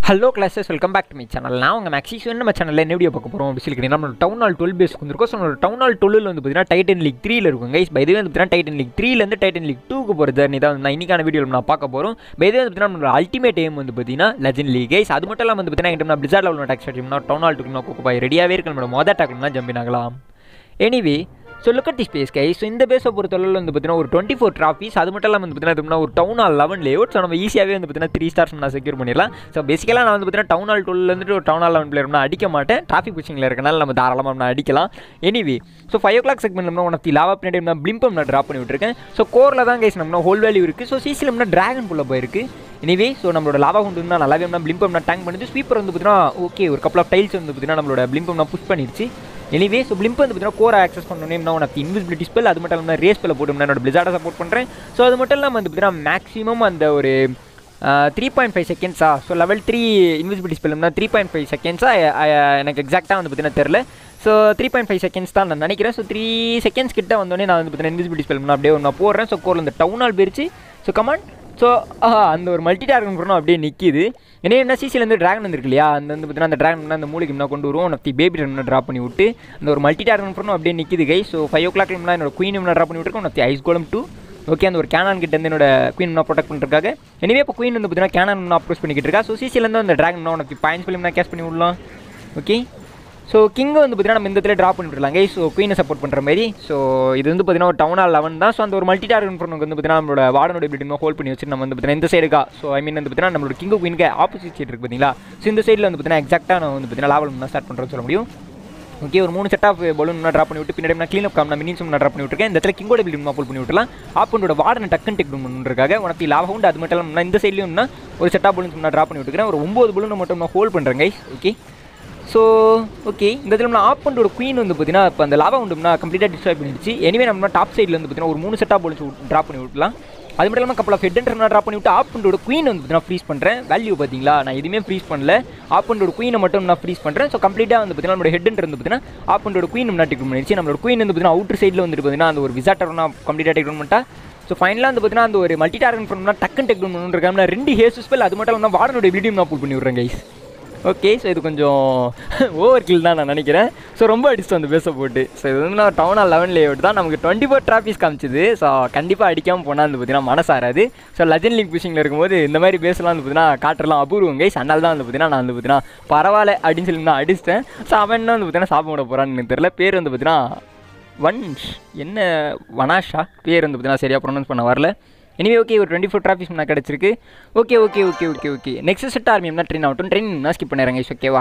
hello clashers welcome back to my channel நான் உங்கள் Maxis நம்ம சேனலில் என்ன வீடியோ பார்க்க போகிறோம் அப்படின்னு சொல்லி நம்ம டவுன் ஹால் டுவெல் பேஸ் வந்துருக்கோம் ஸோ நம்ம டவுன் ஹால் டுவெல் வந்து பார்த்தீங்கன்னா டைட்டன் லீக் த்ரீல இருக்கும் கைஸ் பை வந்து பார்த்தீங்கன்னா டைட்டன் லீக் த்ரீலேருந்து டைட்டன் லீக் டூக்கு போகிற ஜர்னி தான் நான் இன்னைக்கான வீடியோவில் நான் பார்க்க போகிறோம் பை வந்து பார்த்தீங்கன்னா நம்மளோட அல்டிமேட் எய்ம் வந்து பார்த்தீங்கன்னா லெஜன் லீக் கைஸ் அது மட்டும் இல்லாமல் வந்து பார்த்தீங்கன்னா எங்கிட்ட blizzard level attack start town hall டூக்கு நான் பாய் ரெடியாகவே இருக்கு நம்மளோட மொதல் அட்டாக்லாம் ஜம்பின் ஆகலாம் anyway so look at the space guy so இந்த பேஸை பொறுத்தளவில் வந்து பார்த்தீங்கன்னா ஒரு டுவெண்ட்டி ஃபோர் ட்ராஃபிஸ் அது மட்டும் இல்லாமல் வந்து பார்த்தீங்கன்னா ஒரு town hall eleven layout so நம்ம ஈஸியாகவே வந்து பார்த்தீங்கன்னா த்ரீ ஸ்டார்ஸ் நான் செக்யூர் பண்ணிடலாம் ஸோ பேசிக்கலாக நான் வந்து பார்த்தீங்கன்னா டவுன் ஹால் டுவெல்லேருந்து ஒரு டவுன் ஹால் லெவன் பிளேயர் நான் அடிக்க மாட்டேன் டிராஃபிக் புஷிங்கில் இருக்கனால நம்ம தாராளமாக நான் அடிக்கலாம் anyway so five o'clock செக்மெண்ட்ல ஒன் ஆஃப் தி லாவா பின்னாடி நான் பிளிம்பம் நான் ட்ராப் பண்ணி விட்டுருக்கேன் ஸோ கோரில் தான் கைஸ் நம்ம ஹோல் வேல்யூ இருக்குது ஸோ சிசியில் நம்ம ட்ராகன் புள்ள போயிருக்கு எனிவே ஸோ நம்மளோட லாவா கொண்டு வந்து நல்லாவே நம்ம பிளிம்பம் நான் டேங்க் பண்ணிட்டு ஸ்வீப்பர் வந்து பார்த்தீங்கன்னா ஓகே ஒரு கப்பல் ஆஃப் டைல்ஸ் வந்து பார்த்தீங்கன்னா நம்மளோட பிளிம்பம் நான் புஷ் பண்ணிடுச்சு எனிவே ஸோ பிளிம்ப் வந்து பார்த்தீங்கன்னா கோரை ஆக்சஸ் பண்ணோன்னே நான் உனக்கு இன்விசிபிலிட்டி ஸ்பெல் அது மட்டும் இல்லாமல் ரேஸ் ஸ்பெல்ல போட்டு நான் என்னோட பிளிசார்டை சப்போர்ட் பண்ணுறேன் ஸோ அது மட்டும் இல்லாமல் வந்து பார்த்தீங்கன்னா மேக்ஸிமம் அந்த ஒரு த்ரீ பாயிண்ட் ஃபைவ் செகண்ட்ஸா ஸோ லெவல் த்ரீ இன்விசிபிலிட்டி ஸ்பெல்னா த்ரீ பாயிண்ட் ஃபைவ் செகண்ட்ஸா எனக்கு எக்ஸாக்டாக வந்து பார்த்தீங்கன்னா தெரில so three point five seconds தான் நான் நினைக்கிறேன் ஸோ த்ரீ செகண்ட்ஸ் கிட்ட வந்தோடனே நான் வந்து பார்த்தீங்கன்னா இன்விசிபிலிட்டி ஸ்பெல் அப்படியே நான் போடுறேன் ஸோ கோரில் இந்த டவுன் ஆல் போயிருச்சு ஸோ கமாண்ட் ஸோ அந்த ஒரு மல்டி டார்கன் கூட அப்படியே நிற்கிது என்ன என்ன சிசிலேருந்து ட்ராகன் வந்துருக்கு இல்லையா அந்த வந்து பார்த்தீங்கன்னா அந்த ட்ராகன் அந்த மூலிகை என்ன கொண்டு வருவோம் on the baby run drop பண்ணி விட்டு அந்த ஒரு மல்டி டார்கன் கூட அப்படியே நிற்கிது guy so five o'clock என்னோட குயின் என்ன ட்ராப் பண்ணி விட்டுருக்கோம் on the ice golem too okay அந்த ஒரு கேனான் கிட்ட இருந்து என்னோட குயின் நான் ப்ரொடெக்ட் பண்ணிருக்காங்க எனவே இப்போ குயின் வந்து பார்த்தீங்கன்னா கேனான் நான் அப்ரோச் பண்ணிக்கிட்டு இருக்கா ஸோ சிசிலேருந்து அந்த dragon on the points film நான் கேஷ் பண்ணி விடலாம் ஓகே ஸோ கிங்கை வந்து பார்த்தீங்கன்னா நம்ம இந்த இடத்துல ட்ராப் பண்ணி விட்டுலாங்க ஸோ குயினை சப்போர்ட் பண்ணுற மாதிரி ஸோ இது வந்து பார்த்தீங்கன்னா ஒரு டவுன் ஆல் லெவன் தான் ஸோ அந்த ஒரு மல்டி டார்கன் வந்து பார்த்தீங்கன்னா நம்மளோட வார்டனோட இப்படி ஹோல்ட் பண்ணி வச்சு நம்ம வந்து பார்த்தீங்கன்னா இந்த சைடுக்கா ஸோ ஐ மீன் வந்து பார்த்தீங்கன்னா நம்மளோட கிங்கு குயினுக்கு ஆப்போசிட் சைடு இருக்குது பார்த்தீங்களா ஸோ இந்த சைடில் வந்து பார்த்தீங்கன்னா எக்ஸாக்டாக நான் வந்து பார்த்தீங்கன்னா லாவல் தான் ஸ்டார்ட் பண்ணுறேன்னு சொல்ல முடியும் ஓகே ஒரு மூணு செட் ஆஃப் பலூன் நான் ட்ராப் பண்ணி விட்டு பின்னாடி நான் க்ளீன் அப் காம் நான் மினிட்ஸ் நான் ட்ராப் பண்ணி விட்டுருக்கேன் இந்த இடத்துல கிங்கோட பில்டிங் ஃபுல் பண்ணி விட்டுலாம் ஆப்பனோட வார்டன் டக்குன்னு டெக் பண்ணுறதுக்காக உனக்கு லாபம் உண்டு அது மட்டும் இல்லாமல் இந்த சைட்லையும் ஒரு செட் ஆஃப் பலூன்ஸ் நான் ட்ராப் பண்ணி விட்டுருக்கேன் ஒரு ஒம்பது பலூன் மட்டும் நான் ஹோல்ட் பண்ணுறேன் கைஸ் ஓகே ஸோ ஓகே இந்த இதில் நம்ம ஆப் பண்ணோட குயின் வந்து பார்த்தீங்கன்னா இப்போ அந்த லாவா உண்டுனா கம்ப்ளீட்டாக டிஸ்ட்ராய் பண்ணிடுச்சு எனிவே நம்ம டாப் சைடில் வந்து பார்த்தீங்கன்னா ஒரு மூணு செட்டாக போலிச்சு ட்ராப் பண்ணி விட்டலாம் அது மட்டும் இல்லாமல் கப்பல் ஆஃப் ஹெட் நான் ட்ராப் பண்ணி விட்டு ஆப் பண்ணோட குயின் வந்து பார்த்தீங்கன்னா ஃப்ரீஸ் பண்ணுறேன் வேல்யூ பார்த்தீங்களா நான் எதுவுமே ஃப்ரீஸ் பண்ணல ஆப் பண்ணோட குயினை மட்டும் நான் ஃப்ரீஸ் பண்ணுறேன் ஸோ கம்ப்ளீட்டாக வந்து பார்த்தீங்கன்னா நம்மளோட ஹெட் வந்து பார்த்தீங்கன்னா ஆப் பண்ணோட குயின் நான் டெக் பண்ணிடுச்சு நம்மளோட குயின் வந்து பார்த்தீங்கன்னா அவுட்டர் சைடில் வந்துட்டு பார்த்தீங்கன்னா அந்த ஒரு விசாட்டர் நான் கம்ப்ளீட்டாக டெக் பண்ணிட்டா ஸோ ஃபைனலாக வந்து பார்த்தீங்கன்னா அந்த ஒரு மல்டி டார்கன் பண்ணணும்னா டக்குன்னு டெக் பண்ணுறேன் ரெண்டு ஹேஸ் ஸ்பெல் அது மட்டும் இல்லாமல் வார்டனோட எபிலிட்டியும் நான் புல் பண்ணி விட்றேன் கைஸ் ஓகே ஸோ இது கொஞ்சம் ஓவர் கில் தான் நான் நினைக்கிறேன் ஸோ ரொம்ப அடிச்சு வந்து பேச போட்டு ஸோ இது வந்து நான் டவுன் ஆல் லெவன் லேஅவுட் தான் நமக்கு டுவெண்ட்டி ஃபோர் ட்ராஃபிஸ் காமிச்சிது ஸோ கண்டிப்பாக அடிக்காமல் போனால் வந்து பார்த்தீங்கன்னா மனசாராது ஸோ லெஜன் லீக் பிஷிங்கில் இருக்கும்போது இந்த மாதிரி பேசலாம் வந்து பார்த்தீங்கன்னா காட்டுறலாம் அபூர்வம் கைஸ் அதனால தான் வந்து பார்த்தீங்கன்னா நான் வந்து பார்த்தீங்கன்னா பரவாயில்ல அப்படின்னு சொல்லி நான் அடிச்சிட்டேன் ஸோ அவன் என்ன வந்து பார்த்தீங்கன்னா சாப்பிட விட போகிறான்னு எனக்கு தெரியல பேர் வந்து பார்த்தீங்கன்னா வன்ஷ் என்ன வனாஷா பேர் வந்து பார்த்தீங்கன்னா சரியாக ப்ரொனவுன்ஸ் பண்ண வரல எனிவே ஓகே ஒரு டுவெண்ட்டி ஃபோர் ட்ராஃபிஸ் நான் கிடச்சிருக்கு okay okay okay okay okay next set army என்ன ட்ரெயின் ஆகட்டும் ட்ரெயின் நான் ஸ்கிப் பண்ணிடுறேன் கைஸ் ஓகேவா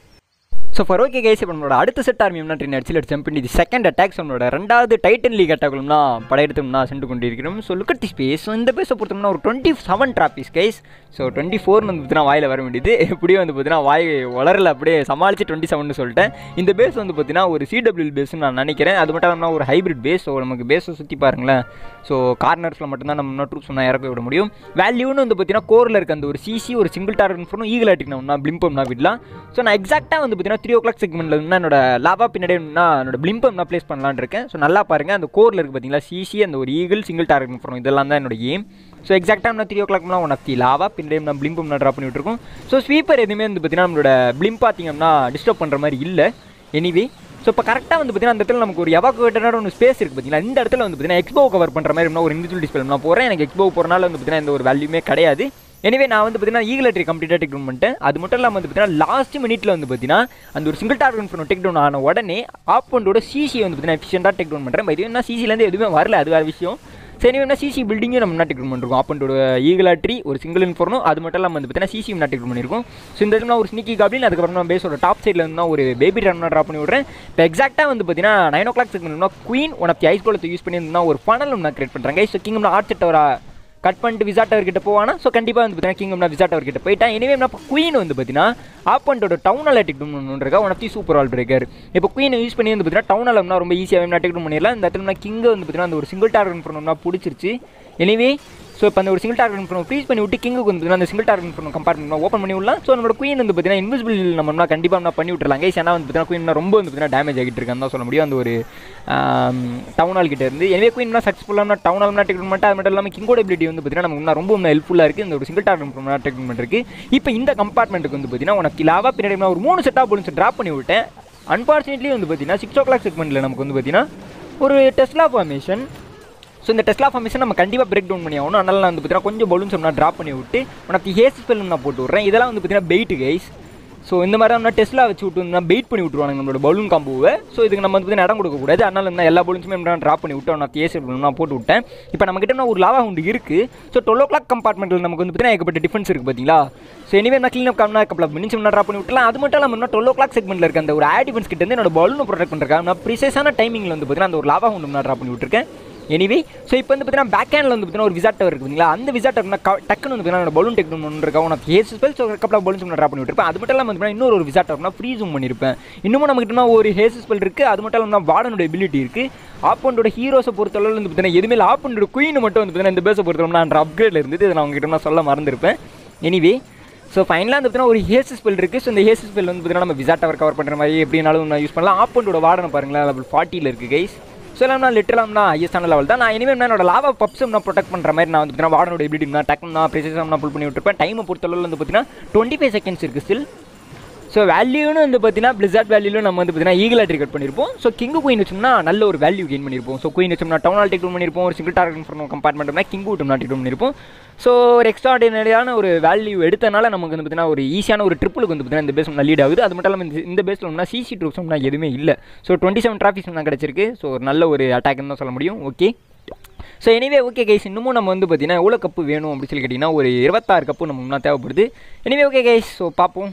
ஸோ ஃபார் ஓகே கைஸ் இப்போ நம்மளோட அடுத்த செட் ஆர்மி என்ன ட்ரெயின் அடிச்சு ஜம்ப் பண்ணி இது செகண்ட் அட்டாக்ஸ் நம்மளோட ரெண்டாவது டைட்டன் லீக் அட்டாக்களும்னா படையெடுத்தோம்னா சென்று கொண்டு இருக்கிறோம் so look at the space so இந்த பேஸை பொறுத்தோம்னா ஒரு twenty seven trophies guys so twenty ஃபோர்னு வந்து பார்த்தீங்கன்னா வாயில் வர வேண்டியது எப்படியும் வந்து பார்த்தீங்கன்னா வாய் வளரல அப்படியே சமாளித்து டுவெண்ட்டி செவன் சொல்லிட்டேன் இந்த பேஸ் வந்து பார்த்தீங்கன்னா ஒரு சிடபிள்யூ பேஸ்னு நான் நினைக்கிறேன் அது மட்டும் இல்லாமல் ஒரு ஹைப்ரிட் பேஸ் ஸோ நமக்கு பேஸை சுற்றி பாருங்களேன் ஸோ கார்னர்ஸில் மட்டும்தான் நம்ம இன்னும் ட்ரூப்ஸ் நான் இறக்க விட முடியும் வேல்யூன்னு வந்து பார்த்தீங்கன்னா கோரில் இருக்க அந்த ஒரு சிசி ஒரு சிங்கிள் டார்கெட் ஃபோனும் ஈகிள் ஆட்டிக்கணும் நான் பிளிம்பம் நான் விடலாம் ஸோ நான் எக்ஸாக்டாக வந்து பார்த்தீங்கன்னா த்ரீ ஓ கிளாக் செக்மெண்ட்டில் இருந்தால் என்னோட லாவா பின்னாடி நான் என்னோட பிளிம்பம் நான் ப்ளேஸ் பண்ணலான்னு இருக்கேன் ஸோ நல்லா பாருங்கள் அந்த கோரில் இருக்குது பார்த்தீங்களா சிசி அந்த ஒரு ஈகிள் சிங்கிள் டார்கெட் ஃபோன் இதெல்லாம் தான் என்னோட ஏம் ஸோ எக்ஸாக்டாக நான் த்ரீ ஓ கிளாக்னா ஒன் ஆஃப் தி லாவா பின்னாடி நான் பிளிம்பம் நான் ட்ராப் பண்ணி விட்டுருக்கோம் ஸோ ஸ்வீப்பர் எதுவுமே வந்து பார்த்தீங்கன்னா நம்மளோட பிளிம் பார்த்தீங்கன்னா டிஸ்டர்ப் பண்ணுற மாதிரி இல்லை எனிவே ஸோ இப்போ கரெக்டாக வந்து பார்த்தீங்கன்னா அந்த இடத்துல நமக்கு ஒரு எவாக்குவேட்டடான ஒரு ஸ்பேஸ் இருக்குது பார்த்தீங்களா இந்த இடத்துல வந்து பார்த்தீங்கன்னா எக்ஸ்போ கவர் பண்ணுற மாதிரி ஒரு இண்டிவிஜுவல் டிஸ்பிளே நான் போகிறேன் எனக்கு எக்ஸ்போ போகிறனால வந்து பார்த்தீங்கன்னா எந்த ஒரு வேல்யூமே கிடையாது எனவே நான் வந்து பார்த்தீங்கன்னா ஈகிலட்ரி கம்ப்ளீட்டாக டெக் டவுன் பண்ணிட்டேன் அது மட்டும் இல்லாமல் வந்து பார்த்தீங்கன்னா லாஸ்ட் மினிட்ல வந்து பார்த்தீங்கன்னா அந்த ஒரு சிங்கிள் டார்கெட் பண்ண டெக் டவுன் ஆன உடனே ஆப்போண்டோட சிசி வந்து பார்த்தீங்கன்னா எஃபிஷியண்டாக டெக் டவுன் பண்ணுறேன் இது என்ன சிசிலேருந்து எதுவுமே வரல அது வேறு விஷயம் சரி என்ன சிசி பில்டிங்கும் நம்ம நாட்டுக்கு பண்ணிருக்கோம் அப்போட ஈகலாட்ரி ஒரு சிங்கிள் இன்ஃபோர்னும் அது மட்டும் இல்லாமல் வந்து பார்த்தீங்கன்னா சிசி நாட்டுக்கு பண்ணியிருக்கோம் ஸோ இந்த இடத்துல ஒரு ஸ்னிக்கி காப்ளின் அதுக்கப்புறம் நான் பேஸோட டாப் சைடில் இருந்தால் ஒரு பேபி ரன் ட்ராப் பண்ணி விட்றேன் இப்போ எக்ஸாக்டாக வந்து பார்த்தீங்கன்னா நைன் ஓ கிளாக் செக்மெண்ட்னா queen one of the ice கோலத்தை யூஸ் பண்ணி இருந்தால் ஒரு ஃபனல் நான் கிரியேட் பண்ணுறேன் ஸோ கிங் ஆர்ட் செட்டவரா கட் பண்ணிட்டு விசாட்டவர் கிட்ட போவானா ஸோ கண்டிப்பாக வந்து பார்த்தீங்கன்னா கிங்கம் நான் விசாட்டவர் கிட்ட போயிட்டேன் எனவே நான் குயின் வந்து பார்த்தீங்கன்னா ஆப்பண்டோட டவுன் அலை டெக்டும் இருக்கா one of the super wall breaker இப்போ குயின் யூஸ் பண்ணி வந்து பார்த்தீங்கன்னா டவுன் அலம்னா ரொம்ப ஈஸியாக நான் டெக்டும் பண்ணிடலாம் இந்த இடத்துல நான் கிங்கை வந்து பார்த்தீங்கன்னா அந்த ஒரு சிங்கிள் டார்கெட் பண்ணணும்னா பிடிச்சிருச்சு எனிவே ஸோ இப்போ அந்த ஒரு சிங்கிள் டார்கெட் பண்ணணும் ஃப்ரீஸ் பண்ணி விட்டு கிங்குக்கு வந்து பார்த்தீங்கன்னா அந்த சிங்கிள் டார்கெட் பண்ணணும் கம்பார்ட்மெண்ட் ஓப்பன் பண்ணி விடலாம் ஸோ நம்மளோட குயின் வந்து பார்த்தீங்கன்னா இன்விசிபிள் நம்ம கண்டிப்பாக நம்ம பண்ணி விட்டுறலாம் கைஸ் ஏன்னா வந்து பார்த்தீங்கன்னா குயின் ரொம்ப வந்து பார்த்தீங்கன்னா டேமேஜ் ஆகிட்டு இருக்கான்னு தான் சொல்ல முடியும் அந்த ஒரு டவுன் ஹால் கிட்ட இருந்து எனவே குயின் சக்ஸஸ்ஃபுல்லாக டவுன் ஹால் டெக்மெண்ட் அது மட்டும் இல்லாமல் கிங்கோட எபிலிட்டி வந்து பார்த்தீங்கன்னா நமக்கு இன்னும் ரொம்ப ஹெல்ப்ஃபுல்லாக இருக்குது இந்த ஒரு சிங்கிள் டார்கெட் பண்ண டெக்மெண்ட் இருக்குது இப்போ இந்த கம்பார்ட்மெண்ட்டுக்கு வந்து பார்த்தீங்கன்னா உனக்கு லாவா பின்னாடி நான் ஒரு மூணு செட்டாக போலன்ஸ் ட்ராப் பண்ணி விட்டேன் அன்ஃபார்ச்சுனேட்லி வந்து பார்த்தீங்கன்னா சிக்ஸ் ஓ கிளாக் செக்மெண்ட்டில் நமக்கு வந்து பார்த்தீங்கன்னா ஒரு டெஸ்லா ஃபார்மேஷன் ஸோ இந்த டெஸ்லா ஃபார்மேஷன் நம்ம கண்டிப்பாக பிரேக் டவுன் பண்ணி ஆகணும் அதனால் நான் வந்து பார்த்தீங்கன்னா கொஞ்சம் பலூன்ஸ் நான் ட்ராப் பண்ணி விட்டு உனக்கு ஹேஸ் ஸ்பெல் நான் போட்டு விட்றேன் இதெல்லாம் வந்து பார்த்தீங்கன்னா பெயிட் கைஸ் ஸோ இந்த மாதிரி நம்ம டெஸ்ட்லாம் வச்சு விட்டு நான் வெயிட் பண்ணி விட்ருவாங்க நம்மளோட பலூன் காம்போவை ஸோ இதுக்கு நம்ம வந்து பார்த்தீங்கன்னா இடம் கொடுக்கக்கூடாது அதனால நான் எல்லா பலூன்ஸுமே நான் ட்ராப் பண்ணி விட்டு நான் ஏசி நான் போட்டு விட்டேன் இப்போ நம்மக்கிட்ட நான் ஒரு லாவா உண்டு இருக்குது ஸோ டுவெல் ஓ கிளாக் கம்பார்ட்மெண்ட்டில் நமக்கு வந்து பார்த்தீங்கன்னா ஏகப்பட்ட டிஃபென்ஸ் இருக்குது பார்த்தீங்களா ஸோ எனிவே நான் க்ளீன் அப் காமினா கப்பல் மினிச்சு நான் ட்ராப் பண்ணி விட்டலாம் அது மட்டும் இல்லாமல் டுவெல் ஓ கிளாக் செக்மெண்ட்டில் இருக்க அந்த ஒரு ஆட் டிஃபென்ஸ் கிட்ட இருந்து என்னோட பலூனை ப்ரொடெக்ட் பண்ணுறேன் நான் ப்ரிசைஸான டைமிங்கில் வந்து பார்த்தீங்கன்னா அந்த ஒரு லாவா உண்டு நான் ட்ராப் பண்ணி விட்டுருக்கேன் எனிவே ஸோ இப்போ வந்து பார்த்தீங்கன்னா பேக் ஹேண்டில் வந்து பார்த்தீங்கன்னா ஒரு விசாட் டவர் இருக்குது பார்த்தீங்களா அந்த விசாட் டவர் டக்குன்னு வந்து பார்த்தீங்கன்னா பலூன் டெக்னு ஒன்று இருக்கா உனக்கு ஏஸ் ஸ்பெல் ஸோ கப்பல் பலூன்ஸ் நான் ட்ராப் பண்ணி விட்டுருப்பேன் அது மட்டும் இல்லாமல் வந்து இன்னொரு ஒரு விசாட் டவர் ஃப்ரீ ஜூம் பண்ணியிருப்பேன் இன்னமும் நமக்கு ஒரு ஹேஸ் ஸ்பெல் இருக்குது அது மட்டும் இல்லாமல் வார்டனோட எபிலிட்டி இருக்குது ஆப்போண்டோட ஹீரோஸை பொறுத்தளவு வந்து பார்த்தீங்கன்னா எதுவுமே இல்லை ஆப்போண்டோட குயின் மட்டும் வந்து பார்த்தீங்கன்னா இந்த பேஸை பொறுத்தளவு நான் அப்கிரேடில் இருந்தது இதை நான் உங்ககிட்ட நான் சொல்ல மறந்துருப்பேன் எனிவே ஸோ ஃபைனலாக வந்து பார்த்தீங்கன்னா ஒரு ஹேஸ் ஸ்பெல் இருக்குது ஸோ இந்த ஹேஸ் ஸ்பெல் வந்து பார்த்தீங்கன்னா நம்ம விசாட் டவர் கவர் பண்ணுற மாதிரி எப்படினாலும் நான் யூஸ் பண்ணலாம் ஆப்போண்டோட வார்டனை பாருங்களேன் லெவல் ஃபார்ட்டியில் இருக்குது கைஸ் ஸோ எல்லாம் நான் லிட்டரலாம்னா ஹையஸ்டான லெவல் தான் நான் இனிமேல் என்னோட லாவா பப்ஸும் நான் ப்ரொடெக்ட் பண்ணுற மாதிரி நான் வந்து பார்த்தீங்கன்னா வார்டனோட எபிலிட்டி நான் டக்குன்னு நான் ப்ரிசைஸாக நான் புல் பண்ணி விட்டுருப்பேன் டைமை பொறுத்தளவில் வந்து பார்த்தீங்கன்னா டுவெண்ட்டி ஃபைவ் செகண்ட்ஸ் இருக்குது ஸ்டில் ஸோ வேல்யூன்னு வந்து பார்த்தீங்கன்னா பிளிசாட் வேல்யூலும் நம்ம வந்து பார்த்தீங்கன்னா ஈகிள் ஆட்ரி கட் பண்ணியிருப்போம் ஸோ கிங்கு குயின் வச்சோம்னா நல்ல ஒரு வேல்யூ கெயின் பண்ணியிருப்போம் ஸோ குயின் வச்சோம்னா டவுன் ஆல் டேக் பண்ணியிருப்போம் ஒரு சிங்கிள் டார்கெட் பண்ண கம்பார்ட்மெண்ட்னா கிங்கு விட்டோம்னா டேக் பண்ணியிருப்போம் ஸோ ஒரு எக்ஸ்ட்ராடினரியான ஒரு வேல்யூ எடுத்தனால நமக்கு வந்து பார்த்தீங்கன்னா ஒரு ஈஸியான ஒரு ட்ரிப்புளுக்கு வந்து பார்த்தீங்கன்னா இந்த பேஸ் நல்லா லீட் ஆகுது அது மட்டும் இல்லாமல் இந்த- இந்த பேஸில் ஒன்றா சிசி ட்ரூப்ஸ்னா எதுவுமே இல்லை ஸோ டுவெண்ட்டி செவன் ட்ராஃபிக்ஸ் தான் கிடச்சிருக்கு ஸோ ஒரு நல்ல ஒரு அட்டாக்னு தான் சொல்ல முடியும் okay so anyway okay guys இன்னமும் நம்ம வந்து பார்த்தீங்கன்னா எவ்வளோ கப்பு வேணும் அப்படின்னு சொல்லி கேட்டிங்கன்னா ஒரு இருபத்தாறு கப்பு நம்ம முன்னா தேவைப்படுது எனிவே ஓகே கைஸ் ஸோ பார்ப்போம்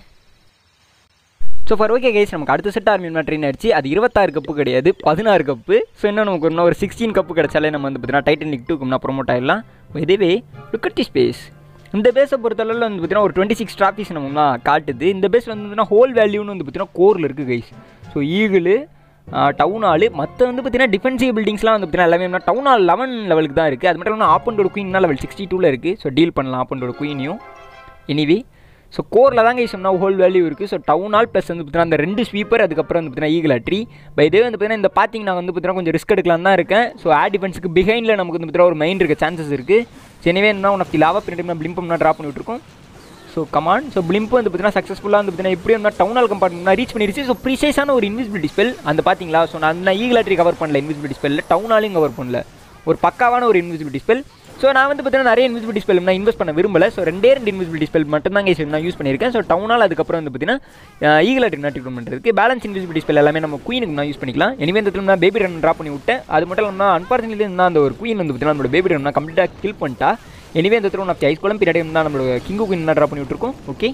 ஸோ ஃபார் ஓகே கைஸ் நமக்கு அடுத்த செட் ஆர்மி ட்ரெயின் ஆயிடுச்சு அது இருபத்தாறு கப்பு கிடையாது பதினாறு கப்பு ஸோ இன்னும் நமக்கு இன்னும் ஒரு சிக்ஸ்டீன் கப்பு கிடைச்சாலே நம்ம வந்து பார்த்தீங்கன்னா டைட்டன் லீக் டூக்கு ப்ரொமோட் ஆயிடலாம் இதுவே லுக்கட்டி ஸ்பேஸ் இந்த பேஸை பொறுத்தளவில் வந்து பார்த்தீங்கன்னா ஒரு டுவெண்ட்டி சிக்ஸ் ட்ராஃபிஸ் நம்ம காட்டுது இந்த பேஸில் வந்து பார்த்தீங்கன்னா ஹோல் வேல்யூன்னு வந்து பார்த்தீங்கன்னா கோரில் இருக்குது guys so eagle town hall மற்ற வந்து பார்த்தீங்கன்னா டிஃபென்சிவ் பில்டிங்ஸ்லாம் வந்து பார்த்தீங்கன்னா எல்லாமே டவுன் ஹால் லெவன் லெவலுக்கு தான் இருக்குது அது மட்டும் இல்லாமல் ஆப்பண்டோட குயின்னா லெவல் சிக்ஸ்டி டூவில் இருக்குது ஸோ டீல் பண்ணலாம் ஆப்பண்டோட குயினையும் எனிவே ஸோ கோரில் தாங்க சொன்னா ஹோல் வேல்யூ இருக்குது ஸோ டவுன் ஹால் ப்ளஸ் வந்து பார்த்தீங்கன்னா அந்த ரெண்டு ஸ்வீப்பர் அதுக்கப்புறம் வந்து பார்த்தீங்கன்னா ஈகிள் ட்ரீ பை இதே வந்து பார்த்தீங்கன்னா இந்த பார்த்திங் நான் வந்து பார்த்தீங்கன்னா கொஞ்சம் ரிஸ்க் எடுக்கலாம் தான் இருக்கேன் ஸோ ஆட் டிஃபென்ஸுக்கு பிஹைண்டில் நமக்கு வந்து பார்த்தீங்கன்னா ஒரு மைண்ட் இருக்க சான்சஸ் இருக்குது ஸோ எனவே என்ன உனக்கு லாவா பின்னாடி நான் பிளிம்பம் ட்ராப் பண்ணி விட்டுருக்கோம் ஸோ கமான் ஸோ பிளிம்ப் வந்து பார்த்தீங்கன்னா சக்ஸஸ்ஃபுல்லாக வந்து பார்த்தீங்கன்னா எப்படி வந்து டவுன் ஹால் கம்பார்ட்மெண்ட் ரீச் பண்ணிருச்சு ஸோ ப்ரீசைஸான ஒரு இன்விசிபிலிட்டி ஸ்பெல் அந்த பார்த்தீங்களா ஸோ நான் நான் ஈகிளாட்ரி கவர் பண்ணல இன்விசிபிலிட்டி ஸ்பெல்ல டவுன் ஹாலையும் கவர் பண்ணல ஒரு பக்காவான ஒரு இன்விசிபிலிட்டி ஸ்பெல் ஸோ நான் வந்து பார்த்தீங்கன்னா நிறைய இன்விசிபிலிட்டி ஸ்பெல் நான் இன்வெஸ்ட் பண்ண விரும்பல ஸோ ரெண்டே ரெண்டு இன்விசிபிலிட்டி ஸ்பெல் மட்டும் தான் guys நான் யூஸ் பண்ணியிருக்கேன் ஸோ டவுன் ஹால் அதுக்கப்புறம் வந்து பார்த்தீங்கன்னா ஈகிளாட்ரி நான் ட்ரீட்மெண்ட் பண்ணுறதுக்கு பேலன்ஸ் இன்விசிபிலிட்டி ஸ்பெல் எல்லாமே நம்ம குயினுக்கு நான் யூஸ் பண்ணிக்கலாம் எனிவே இந்த இடத்துல நான் பேபி ரன் ட்ராப் பண்ணி விட்டேன் அது மட்டும் இல்லாமல் அன்பார்ச்சுனேட்லி நான் அந்த ஒரு குயின் வந்து பார்த்தீங்கன்னா நம்மளோட பேபி ரன் நான் கம்ப்ளீட்டாக கில் பண்ணிட்டா எனிவே இந்த இடத்துல நான் ஐஸ் குளம் பின்னாடி தான் நம்மளோட கிங்கு குயின் ட்ராப் பண்ணி விட்டுருக்கோம் ஓகே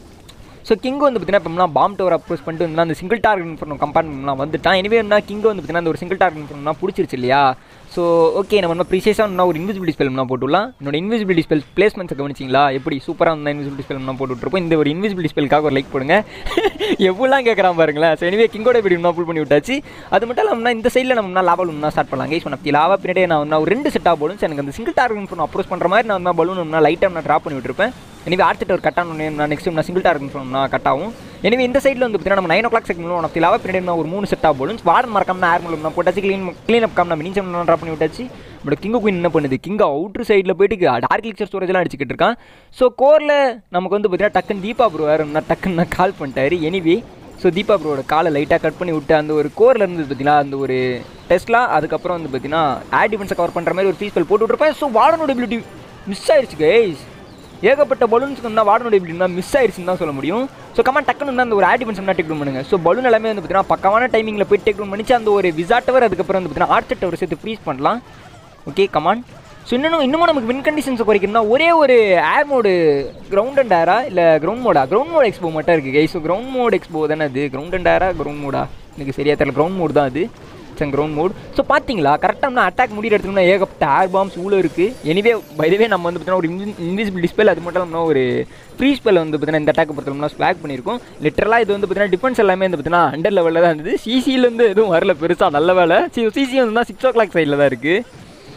ஸோ கிங்கு வந்து பார்த்தீங்கன்னா இப்போ பாம் டவர் அப்ரோச் பண்ணிட்டு வந்து அந்த சிங்கிள் டார்கெட் பண்ண கம்பார்ட்மெண்ட்லாம் வந்துட்டான் எனிவே என்ன கிங்கு வந்து பார்த்தீங்கன்னா அந்த ஒரு சிங்கிள் டார்கெட் பண்ணா பிடிச்சிருச்சு இல்லையா ஸோ ஓகே நம்ம நம்ம ப்ரீசியஸாக ஒரு இன்விசிபிலிட்டி ஸ்பெல் நான் போட்டுடலாம் என்னோட இன்விசிபிலிட்டி ஸ்பெல் பிளேஸ்மெண்ட்ஸை கவனிச்சிங்களா எப்படி சூப்பராக இருந்தால் இன்விசிபிலிட்டி ஸ்பெல் நான் போட்டு விட்டுருப்போம் இந்த ஒரு இன்விசிபிலிட்டி ஸ்பெல்க்காக ஒரு லைக் போடுங்க எவ்வளோலாம் கேட்குறான் பாருங்களேன் ஸோ எனிவே கிங்கோட வீடியோ நான் புல் பண்ணி விட்டாச்சு அது மட்டும் இல்லாமல் இந்த சைடில் நம்ம லாவா பலூன் ஸ்டார்ட் பண்ணலாம் கைஸ் பண்ணி லாவா பின்னாடி நான் வந்து ஒரு ரெண்டு செட்டாக பலூன்ஸ் எனக்கு அந்த சிங்கிள் டார்கெட் பண்ண அப்ரோச் பண்ணுற மாதிரி நான் வந்து பலூன் நான் லைட்டாக நான் ட்ராப் பண்ணி விட்டுருப்பேன் எனவே ஆர்த்திட்ட ஒரு கட் ஆகணும் நான் நெக்ஸ்ட் நான் சிங்கிள் டார்கெட் பண்ணா கட் ஆகும் எனவே இந்த சைடில் வந்து பார்த்தீங்கன்னா நம்ம நைன் ஓ கிளாக் செகண்ட் உனக்கு லாவா பின்னாடி நான் ஒரு மூணு செட் ஆஃப் பலூன்ஸ் வார்டன் மறக்காம ஏர் மூலம் நான் போட்டாச்சு க்ளீன் க்ளீன் அப் காம் நான் மினிச்சம் நான் ட்ராப் பண்ணி விட்டாச்சு பட் கிங்கு குயின் என்ன பண்ணுது கிங் அவுட்ரு சைடில் போயிட்டு டார்க் லிக்சர் ஸ்டோரேஜ்லாம் அடிச்சுக்கிட்டு இருக்கான் ஸோ கோரில் நமக்கு வந்து பார்த்தீங்கன்னா டக்குன்னு தீபா ப்ரோ வேறு நான் டக்குன்னு நான் கால் பண்ணிட்டாரு எனிவே ஸோ தீபா ப்ரோட காலை லைட்டாக கட் பண்ணி விட்டு அந்த ஒரு கோரில் இருந்து பார்த்தீங்கன்னா அந்த ஒரு டெஸ்ட்லாம் அதுக்கப்புறம் வந்து பார்த்தீங்கன்னா ஆட் டிஃபென்ஸை கவர் பண்ணுற மாதிரி ஒரு ஃபீஸ்பெல் போட்டு விட்ருப்பேன் ஸோ வார்டனோட எபிலிட்டி மிஸ் ஆயிடுச்சு கைஸ் ஏகப்பட்ட பலூன்ஸ்க்கு வந்து வார்டனோட எபிலிட்டி மிஸ் ஆயிடுச்சுன்னு தான் சொல்ல முடியும் ஸோ கமான் டக்குன்னு வந்து அந்த ஒரு ஆட் டிஃபென்ஸ் டேக் டவுன் பண்ணுங்க ஸோ பலூன் எல்லாமே வந்து பார்த்தீங்கன்னா பக்கமான டைமிங்கில் போய் டேக் டவுன் பண்ணிச்சு அந்த ஒரு விசாட்டவர் அதுக்கப்புறம் வந்து பார்த்தீங்கன்னா ஆர்ட் டவர் சேர்த்து ஃப்ரீஸ் பண்ணலாம் ஓகே கமான் ஸோ இன்னும் இன்னமும் நமக்கு வின் கண்டிஷன்ஸை குறைக்கணும்னா ஒரே ஒரு ஏர் மோடு கிரவுண்ட் அண்ட் ஏரா இல்லை கிரவுண்ட் மோடா கிரவுண்ட் மோட் எக்ஸ்போ மட்டும் இருக்குது guy so ground mode expo தானே அது கிரவுண்ட் அண்ட் ஏரா கிரவுண்ட் மோடா எனக்கு சரியா தெரியல கிரவுண்ட் மோட் தான் அது சரி கிரவுண்ட் மோட் ஸோ பார்த்தீங்களா கரெக்டாக நம்ம அட்டாக் முடிகிற எடுத்தோம்னா ஏகப்பட்ட ஏர் பாம்ஸ் உள்ள இருக்குது எனிவே பைதவே நம்ம வந்து பார்த்தீங்கன்னா ஒரு இன்விசிபிள் டிஸ்பெல் அது மட்டும் இல்லாமல் ஒரு ஃப்ரீ ஸ்பெல் வந்து பார்த்தீங்கன்னா இந்த அட்டாக் பொறுத்தோம்னா ஸ்வாக் பண்ணியிருக்கோம் லிட்டரலாக இது வந்து பார்த்தீங்கன்னா டிஃபென்ஸ் எல்லாமே வந்து பார்த்தீங்கன்னா அண்டர் லெவலில் தான் இருந்தது சிசிலேருந்து எதுவும் வரல பெருசாக நல்ல வேலை சி சிசி வந்து சிக்ஸ் ஓ கிளாக் சைடில் தான் இருக்குது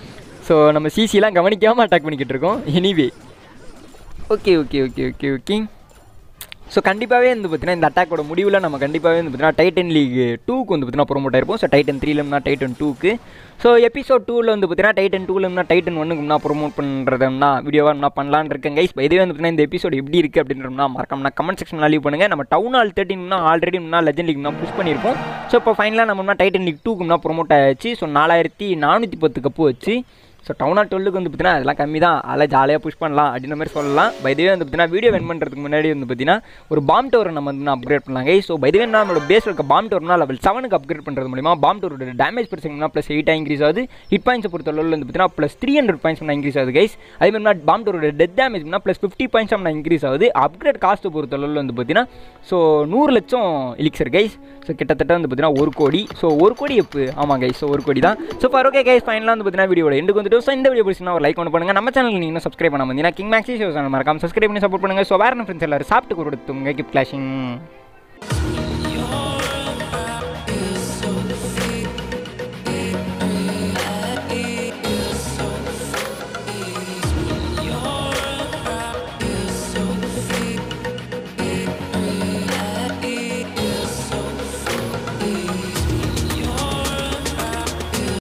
ஸோ நம்ம சிசிலாம் கவனிக்காமல் அட்டாக் பண்ணிக்கிட்டு இருக்கோம் anyway okay okay okay okay okay so கண்டிப்பாகவே வந்து பார்த்தீங்கன்னா இந்த அட்டாக்கோட முடிவில் நம்ம கண்டிப்பாகவே வந்து பார்த்தீங்கன்னா டைட்டன் லீக் டூக்கு வந்து பார்த்தீங்கன்னா ப்ரோமோட் ஆயிருப்போம் ஸோ டைட்டன் த்ரீலம்னா டைட்டன் டூக்கு ஸோ எபிசோட் டூவில் வந்து பார்த்தீங்கன்னா டைட்டன் டூலம்னா டைட்டன் ஒன்றுக்கும்னா ப்ரோமோட் பண்ணுறதுனா வீடியோவாக என்ன பண்ணலான்னு இருக்கேன் கைஸ் இதுவே வந்து பார்த்தீங்கன்னா இந்த எபிசோட் எப்படி இருக்குது அப்படின்றோம்னா மறக்காம கமெண்ட் செக்ஷனில் லீவ் பண்ணுங்கள் நம்ம டவுன் ஹால் தேர்ட்டின்னா ஆல்ரெடி முன்னா லெஜன் லீக்னா புஷ் பண்ணியிருப்போம் ஸோ இப்போ ஃபைனலாக நம்ம டைட்டன் லீக் டூக்கும்னா ப்ரோமோட் ஆயிடுச்சு ஸோ நாலாயிரத்தி நானூற்றி பத்து கப்பு வச்சு ஸோ டவுன் ஆர் டுவெல்லுக்கு வந்து பார்த்தீங்கன்னா அதெல்லாம் கம்மி தான் அதெல்லாம் ஜாலியாக புஷ் பண்ணலாம் அப்படின்ற மாதிரி சொல்லலாம் பைதவே வந்து பார்த்தீங்கன்னா வீடியோ வென் பண்ணுறதுக்கு முன்னாடி வந்து பார்த்தீங்கன்னா ஒரு பாம் டவரை நம்ம வந்து அப்கிரேட் பண்ணலாங்க ஸோ பைதவே நம்மளோட பேஸ் இருக்க பாம் டவர்னா லெவல் செவனுக்கு அப்கிரேட் பண்ணுறது மூலிமா பாம் டவரோட டேமேஜ் பர்சன்ட்னா ப்ளஸ் எயிட்டாக இன்க்ரீஸ் ஆகுது ஹிட் பாயிண்ட்ஸ் பொறுத்த அளவில் வந்து பார்த்தீங்கன்னா plus three hundred points increase ஆகுது கைஸ் அதே மாதிரி பாம் டவரோட டெத் டேமேஜ்னா ப்ளஸ் ஃபிஃப்டி பாயிண்ட்ஸ் நம்ம இன்க்ரீஸ் ஆகுது அப்கிரேட் காஸ்ட் பொறுத்த அளவில் வந்து பார்த்தீங்கன்னா ஸோ நூறு லட்சம் இலிக்சர் கைஸ் ஸோ கிட்டத்தட்ட வந்து பார்த்தீங்கன்னா ஒரு கோடி ஸோ ஒரு கோடி எப்போ ஆமாம் கைஸ் ஸோ ஒரு கோடி தான் ஸோ ஃபார் ஓகே கைஸ் ஃபைனலாக வந்து பார்த்தீங்கன்னா வீடியோட எண்டுக்கு வந்துட்டு ஸோ இந்த வீடியோ பிடிச்சினா ஒரு லைக் ஒன்று பண்ணுங்கள் நம்ம சேனல் நீங்கள் சப்ஸ்கிரைப் பண்ண வந்தீங்கன்னா கிங் மேக்ஸி ஷோ சேனல் மறக்காம சப்ஸ்கிரைப் பண்ணி சப்போர்ட் பண்ணுங்கள் ஸோ வேறு ஃப்ரெண்ட்ஸ் எல்லாரும் சாப்பிட்டு கொடுத்துங்க கிப் கிளாஷிங்